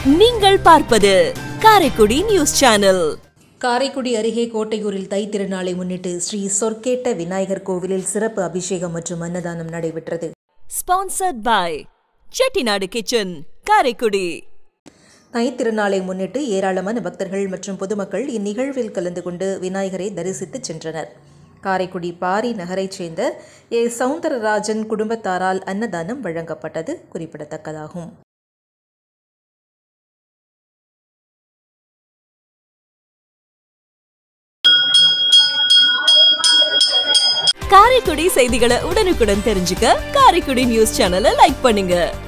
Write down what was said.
நீங்கள் பார்ப்பது Karaikudi news channel Karaikudi அருகே கோட்டையூரில் தை திருநாளை முன்னிட்டு ஸ்ரீ சொர்க்கேட்ட விநாயகர் கோவிலில் சிறப்பு அபிஷேகம் மற்றும் அன்னதானம் நடைபெற்றது sponsored by Chettinad kitchen Karaikudi தை திருநாளை முன்னிட்டு ஏராளமான பக்தர்கள் மற்றும் பொதுமக்கள் இந்நிகழ்வில் கலந்து கொண்டு விநாயகரை தரிசித்து சென்றனர் காரைக்குடி பாரி நகரைச் சேர்ந்த ஏ சவுந்தரராஜன் குடும்பத்தாரால் அன்னதானம் வழங்கப்பட்டது குறிப்பிடத்தக்கதாகும் காரைக்குடி செய்திகளை உடனுக்குடன் தெரிஞ்சுக்க காரைக்குடி நியூஸ் சேனலை லைக் பண்ணுங்க